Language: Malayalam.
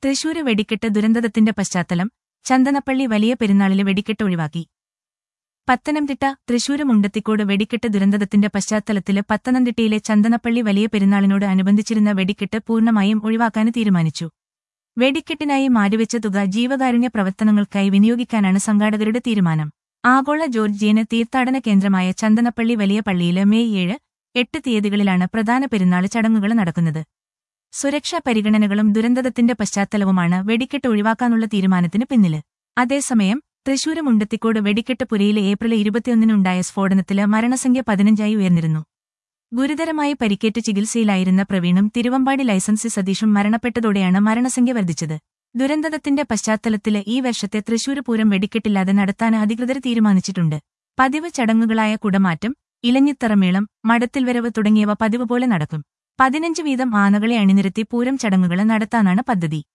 തൃശൂര് വെടിക്കെട്ട് ദുരന്തത്തിന്റെ പശ്ചാത്തലം ചന്ദനപ്പള്ളി വലിയ പെരുന്നാളിലെ വെടിക്കെട്ട് ഒഴിവാക്കി പത്തനംതിട്ട തൃശൂര് മുണ്ടത്തിക്കോട് വെടിക്കെട്ട് ദുരന്തത്തിന്റെ പശ്ചാത്തലത്തില് പത്തനംതിട്ടയിലെ ചന്ദനപ്പള്ളി വലിയ പെരുന്നാളിനോട് അനുബന്ധിച്ചിരുന്ന വെടിക്കെട്ട് പൂർണ്ണമായും ഒഴിവാക്കാൻ തീരുമാനിച്ചു വെടിക്കെട്ടിനായി മാറ്റിവെച്ച തുക ജീവകാരുണ്യ പ്രവർത്തനങ്ങൾക്കായി വിനിയോഗിക്കാനാണ് സംഘാടകരുടെ തീരുമാനം ആഗോള ജോർജിയന് തീർത്ഥാടന കേന്ദ്രമായ ചന്ദനപ്പള്ളി വലിയ പള്ളിയില് മെയ് ഏഴ് എട്ട് തീയതികളിലാണ് പ്രധാന പെരുന്നാൾ ചടങ്ങുകൾ നടക്കുന്നത് സുരക്ഷാ പരിഗണനകളും ദുരന്തത്തിന്റെ പശ്ചാത്തലവുമാണ് വെടിക്കെട്ട് ഒഴിവാക്കാനുള്ള തീരുമാനത്തിന് പിന്നില് അതേസമയം തൃശൂര് മുണ്ടത്തിക്കോട് വെടിക്കെട്ട് പുരയിലെ ഏപ്രിൽ ഇരുപത്തിയൊന്നിനുണ്ടായ സ്ഫോടനത്തില് മരണസംഖ്യ പതിനഞ്ചായി ഉയർന്നിരുന്നു ഗുരുതരമായി പരിക്കേറ്റ് ചികിത്സയിലായിരുന്ന പ്രവീണും തിരുവമ്പാടി ലൈസൻസി സതീഷും മരണപ്പെട്ടതോടെയാണ് മരണസംഖ്യ വർദ്ധിച്ചത് ദുരന്തത്തിന്റെ പശ്ചാത്തലത്തില് ഈ വർഷത്തെ തൃശൂര് പൂരം വെടിക്കെട്ടില്ലാതെ നടത്താൻ അധികൃതർ തീരുമാനിച്ചിട്ടുണ്ട് പതിവ് ചടങ്ങുകളായ കുടമാറ്റം ഇലഞ്ഞിത്തറമേളം മടത്തിൽവരവ് തുടങ്ങിയവ പതിവ് പോലെ നടക്കും പതിനഞ്ച് വീതം ആനകളെ അണിനിരത്തി പൂരം ചടങ്ങുകൾ നടത്താനാണ് പദ്ധതി